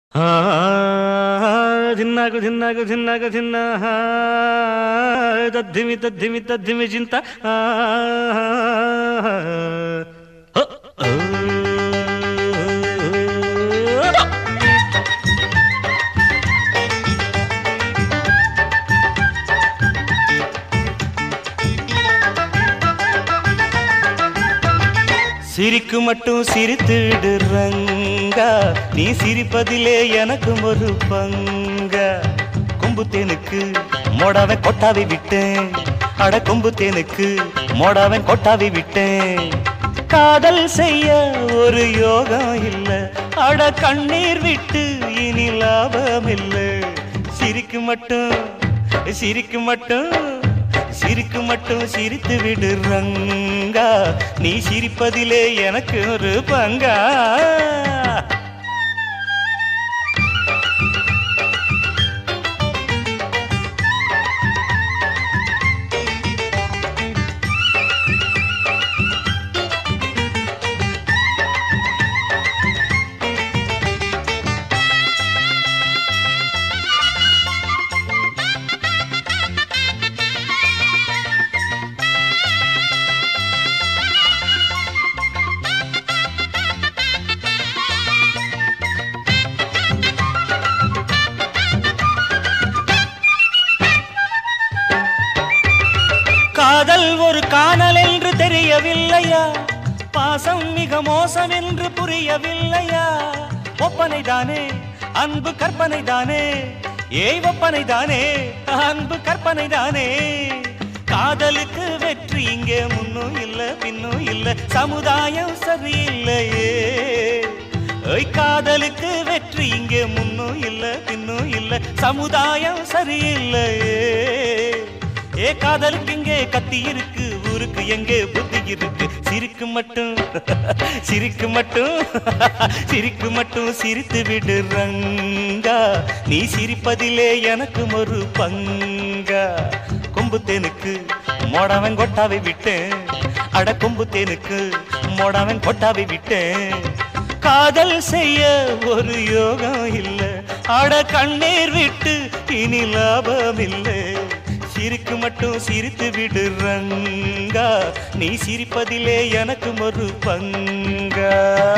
ధిన్నాకు ధిన్నాకు ధిన్నాకు ధిన్నా తద్ధిమి తద్ధిమి తద్ధిమి చింత ఆ, హో, ఓ. சிரிக்கு மட்டும் சிரித்துடு ரங்கா நீ சிரிப்பதிலே எனக்கும் ஒரு பங்கா கொம்பு தேனுக்கு மோடாவன் கொட்டாவி விட்டேன் அட கொம்பு தேனுக்கு மோடாவன் கொட்டாவி விட்டேன் காதல் செய்ய ஒரு யோகம் இல்ல அட கண்ணீர் விட்டு இனி லாபம் இல்ல சிரிக்கு மட்டும் சிரிக்கு மட்டும் சிரிக்கு மட்டும் சிரித்து விடு ரங்கா நீ சிரிப்பதிலே எனக்கு ஒரு பங்கா காதல் ஒரு காணல் என்று தெரியவில்லையா பாசம் மிக மோசம் என்று புரியவில்லையா ஒப்பனை தானே அன்பு கற்பனை தானே ஏய் ஒப்பனை தானே அன்பு கற்பனை தானே காதலுக்கு வெற்றி இங்கே முன்னும் இல்ல பின்னும் இல்ல சமுதாயம் சரியில்லையே ஏய் காதலுக்கு வெற்றி இங்கே முன்னும் இல்ல பின்னும் இல்ல சமுதாயம் சரியில்லையே ஏ காதலுக்கு இங்கே கத்தி இருக்கு ஊருக்கு எங்கே புத்தி இருக்கு சிரிக்கு மட்டும் சிரிக்கு மட்டும் சிரிக்கு மட்டும் சிரித்து விடு ரங்கா நீ சிரிப்பதிலே எனக்கு ஒரு பங்கா கொம்பு தேனுக்கு மோடாவன் கொட்டாவை விட்டேன் அட கொம்பு தேனுக்கு மோடாவன் கொட்டாவை விட்டேன் காதல் செய்ய ஒரு யோகம் இல்ல அட கண்ணீர் விட்டு இனி லாபம் இல்லை சிரிக்கு மட்டும் சிரித்து விடு ரங்கா நீ சிரிப்பதிலே எனக்கு ஒரு பங்கா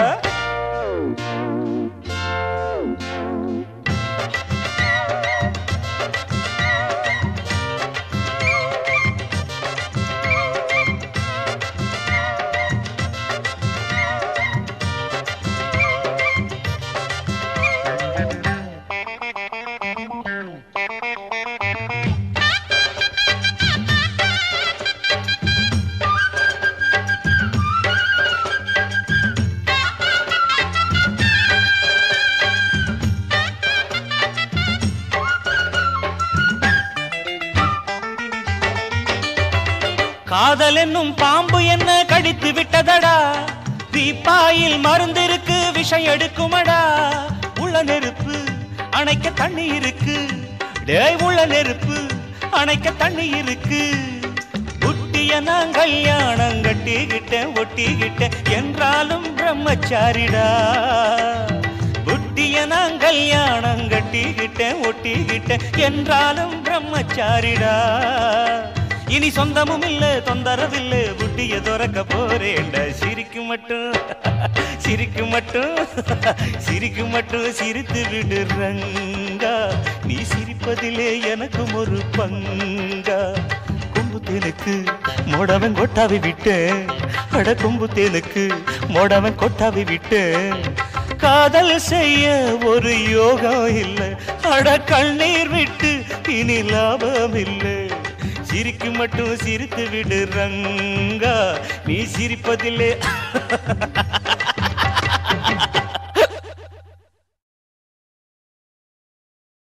காதல் என்னும் பாம்பு என்ன கடித்து விட்டதடா தீப்பாயில் மருந்திருக்கு விஷம் எடுக்குமடா உள்ள நெருப்பு அணைக்க தண்ணி இருக்கு டேய் உள்ள நெருப்பு அணைக்க தண்ணி இருக்கு குட்டிய நான் கல்யாணம் கட்டிக்கிட்டேன் ஒட்டிக்கிட்டேன் என்றாலும் பிரம்மச்சாரிடா புட்டிய நான் கல்யாணம் கட்டிக்கிட்டேன் ஒட்டிக்கிட்டேன் என்றாலும் பிரம்மச்சாரிடா இனி சொந்தமும் இல்ல தொந்தரவில்ல புட்டிய துறக்க போறேன்டா சிரிக்கு மட்டும் சிரிக்கு மட்டும் சிரிக்கு மட்டும் சிரித்து விடு ரங்கா நீ சிரிப்பதிலே எனக்கும் ஒரு பங்கா கொம்பு தேனுக்கு மோடவன் கொட்டாவி விட்டேன் அட கொம்பு தேனுக்கு மோடவன் கொட்டாவி விட்டேன் காதல் செய்ய ஒரு யோகம் இல்ல அட கண்ணீர் விட்டு இனி லாபம் இல்லை சிரிக்கு மட்டும் சிரித்து விடு ரங்கா நீ சிரிப்பதில்லை